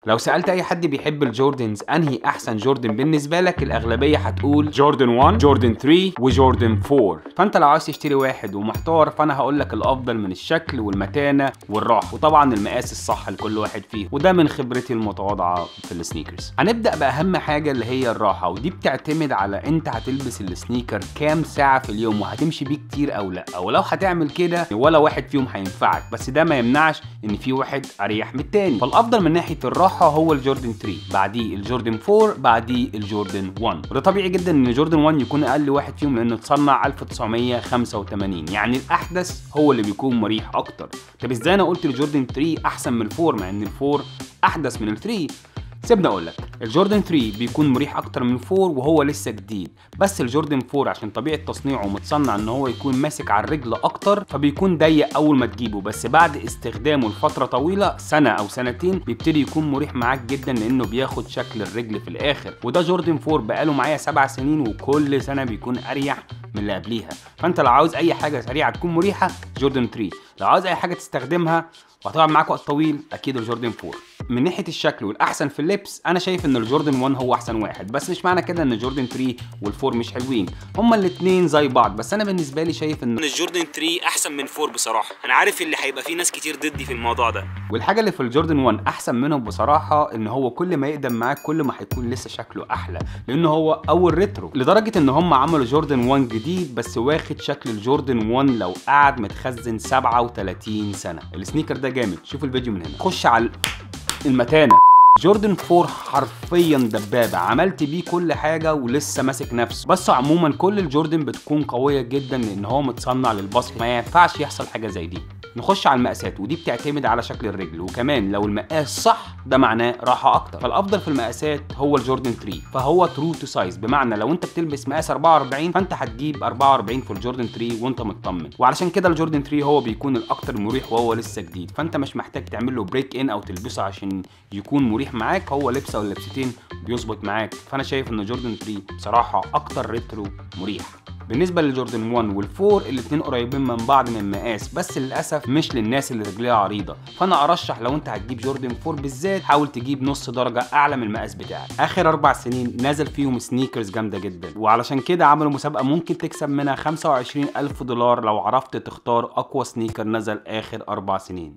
لو سالت اي حد بيحب الجوردنز انهي احسن جوردن بالنسبه لك الاغلبيه هتقول جوردن 1 جوردن 3 وجوردن 4 فانت لو عايز تشتري واحد ومحتار فانا هقول لك الافضل من الشكل والمتانه والراحه وطبعا المقاس الصح لكل واحد فيهم وده من خبرتي المتواضعه في السنيكرز هنبدا باهم حاجه اللي هي الراحه ودي بتعتمد على انت هتلبس السنيكر كام ساعه في اليوم وهتمشي بيه كتير او لا او لو هتعمل كده ولا واحد فيهم هينفعك بس ده ما يمنعش ان في واحد اريح من التاني فالافضل من ناحيه الراحه هو الجوردن 3 بعديه الجوردن 4 بعديه الجوردن 1 وده طبيعي جدا ان جوردن 1 يكون اقل واحد فيهم لانه اتصنع 1985 يعني الاحدث هو اللي بيكون مريح اكتر طب ازاي انا قلت الجوردن 3 احسن من الفور مع ان الفور احدث من الثري سيبني اقول لك الجوردن 3 بيكون مريح اكتر من 4 وهو لسه جديد بس الجوردن 4 عشان طبيعه تصنيعه متصنع ان هو يكون ماسك على الرجل اكتر فبيكون ضيق اول ما تجيبه بس بعد استخدامه لفتره طويله سنه او سنتين بيبتدي يكون مريح معاك جدا لانه بياخد شكل الرجل في الاخر وده جوردن 4 بقاله معايا سبع سنين وكل سنه بيكون اريح من اللي قبليها فانت لو عاوز اي حاجه سريعه تكون مريحه جوردن 3 لو عاوز اي حاجه تستخدمها وهتقعد معاك وقت طويل اكيد الجوردن 4 من ناحيه الشكل والاحسن في اللبس انا شايف ان الجوردن 1 هو احسن واحد بس مش معنى كده ان الجوردن 3 وال4 مش حلوين هما الاثنين زي بعض بس انا بالنسبه لي شايف ان الجوردن 3 احسن من 4 بصراحه انا عارف اللي هيبقى فيه ناس كتير ضدي في الموضوع ده والحاجه اللي في الجوردن 1 احسن منهم بصراحه ان هو كل ما يقدم معاك كل ما هيكون لسه شكله احلى لان هو اول ريترو لدرجه ان هم عملوا جوردن 1 جديد بس واخد شكل الجوردن 1 لو قعد متخزن 37 سنه السنيكر ده جامد شوف الفيديو من هنا خش على المتانه جوردن 4 حرفيا دبابه عملت بيه كل حاجه ولسه ماسك نفسه بس عموما كل الجوردن بتكون قويه جدا لان هو متصنع للبصر ما ينفعش يحصل حاجه زي دي نخش على المقاسات ودي بتعتمد على شكل الرجل وكمان لو المقاس صح ده معناه راحه اكتر فالافضل في المقاسات هو الجوردن 3 فهو ترو تو سايز بمعنى لو انت بتلبس مقاس 44 فانت هتجيب 44 في الجوردن 3 وانت مطمن وعلشان كده الجوردن 3 هو بيكون الاكتر مريح وهو لسه جديد فانت مش محتاج تعمل له بريك ان او تلبسه عشان يكون مريح معاك هو لبسه ولا لبستين بيظبط معاك فانا شايف ان جوردن 3 بصراحه اكتر ريترو مريح بالنسبه للجوردن 1 وال4 الاثنين قريبين من بعض من المقاس بس للاسف مش للناس اللي رجليها عريضه فانا ارشح لو انت هتجيب جوردن 4 بالذات حاول تجيب نص درجه اعلى من المقاس بتاعك اخر اربع سنين نازل فيهم سنيكرز جامده جدا وعلشان كده عملوا مسابقه ممكن تكسب منها 25000 دولار لو عرفت تختار اقوى سنيكر نزل اخر اربع سنين